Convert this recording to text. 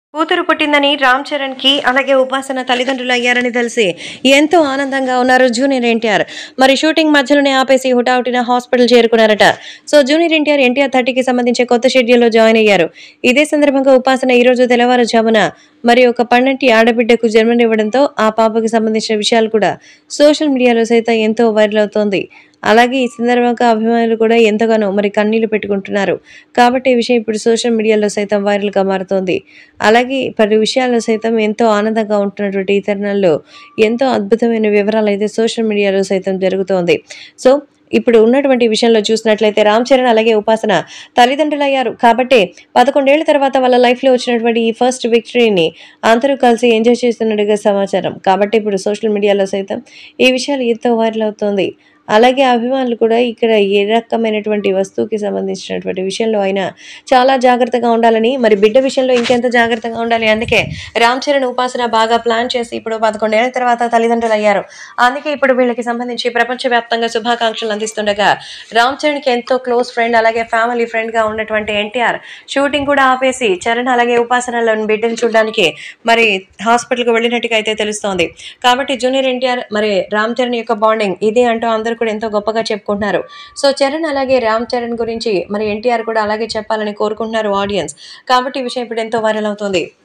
కూతురు పుట్టిందని రామ్ చరణ్ కి అలాగే ఉపాసన తల్లిదండ్రులు అయ్యారని తెలిసి ఎంతో ఆనందంగా ఉన్నారు జూనియర్ ఎన్టీఆర్ మరి షూటింగ్ మధ్యలోనే ఆపేసి హుటాహుటిన హాస్పిటల్ చేరుకున్నారట సో జూనియర్ ఎన్టీఆర్ ఎన్టీఆర్ థర్టీకి సంబంధించి కొత్త షెడ్యూల్లో జాయిన్ అయ్యారు ఇదే సందర్భంగా ఉపాసన ఈ రోజు తెల్లవారుజామున మరి ఒక పన్నెంటి ఆడబిడ్డకు జన్మనివ్వడంతో ఆ పాపకి సంబంధించిన విషయాలు కూడా సోషల్ మీడియాలో సైతం ఎంతో వైరల్ అవుతోంది అలాగే ఈ సందర్భంగా అభిమానులు కూడా ఎంతగానో మరి కన్నీళ్లు పెట్టుకుంటున్నారు కాబట్టి ఈ విషయం ఇప్పుడు సోషల్ మీడియాలో సైతం వైరల్గా మారుతోంది అలాగే పలు విషయాల్లో సైతం ఎంతో ఆనందంగా ఉంటున్నటువంటి ఈ తరుణంలో ఎంతో అద్భుతమైన వివరాలు అయితే సోషల్ మీడియాలో సైతం జరుగుతోంది సో ఇప్పుడు ఉన్నటువంటి విషయంలో చూసినట్లయితే రామ్ చరణ్ అలాగే ఉపాసన తల్లిదండ్రులు అయ్యారు కాబట్టి పదకొండేళ్ల తర్వాత వాళ్ళ లైఫ్లో వచ్చినటువంటి ఈ ఫస్ట్ విక్టరీని అందరూ కలిసి ఎంజాయ్ చేస్తున్నట్టుగా సమాచారం కాబట్టి ఇప్పుడు సోషల్ మీడియాలో సైతం ఈ విషయాలు ఎంతో వైరల్ అవుతోంది అలాగే అభిమానులు కూడా ఇక్కడ ఏ రకమైనటువంటి వస్తువుకి సంబంధించినటువంటి విషయంలో అయినా చాలా జాగ్రత్తగా ఉండాలని మరి బిడ్డ విషయంలో ఇంకెంత జాగ్రత్తగా ఉండాలి అందుకే రామ్ చరణ్ ఉపాసన బాగా ప్లాన్ చేసి ఇప్పుడు పదకొండేళ్ల తర్వాత తల్లిదండ్రులు అయ్యారు అందుకే ఇప్పుడు వీళ్ళకి సంబంధించి ప్రపంచవ్యాప్తంగా శుభాకాంక్షలు అందిస్తుండగా రామ్ చరణ్కి ఎంతో క్లోజ్ ఫ్రెండ్ అలాగే ఫ్యామిలీ ఫ్రెండ్గా ఉన్నటువంటి ఎన్టీఆర్ షూటింగ్ కూడా ఆపేసి చరణ్ అలాగే ఉపాసనలోని బిడ్డను చూడడానికి మరి హాస్పిటల్కి వెళ్ళినట్టుగా అయితే తెలుస్తోంది కాబట్టి జూనియర్ ఎన్టీఆర్ మరి రామ్ చరణ్ యొక్క బాండింగ్ ఇది అంటూ అందరూ కూడా ఎంతో గొప్పగా చెప్పుకుంటున్నారు సో చరణ్ అలాగే రామ్ చరణ్ గురించి మరి ఎన్టీఆర్ కూడా అలాగే చెప్పాలని కోరుకుంటున్నారు ఆడియన్స్ కాబట్టి ఈ విషయం ఇప్పుడు ఎంతో వైరల్ అవుతుంది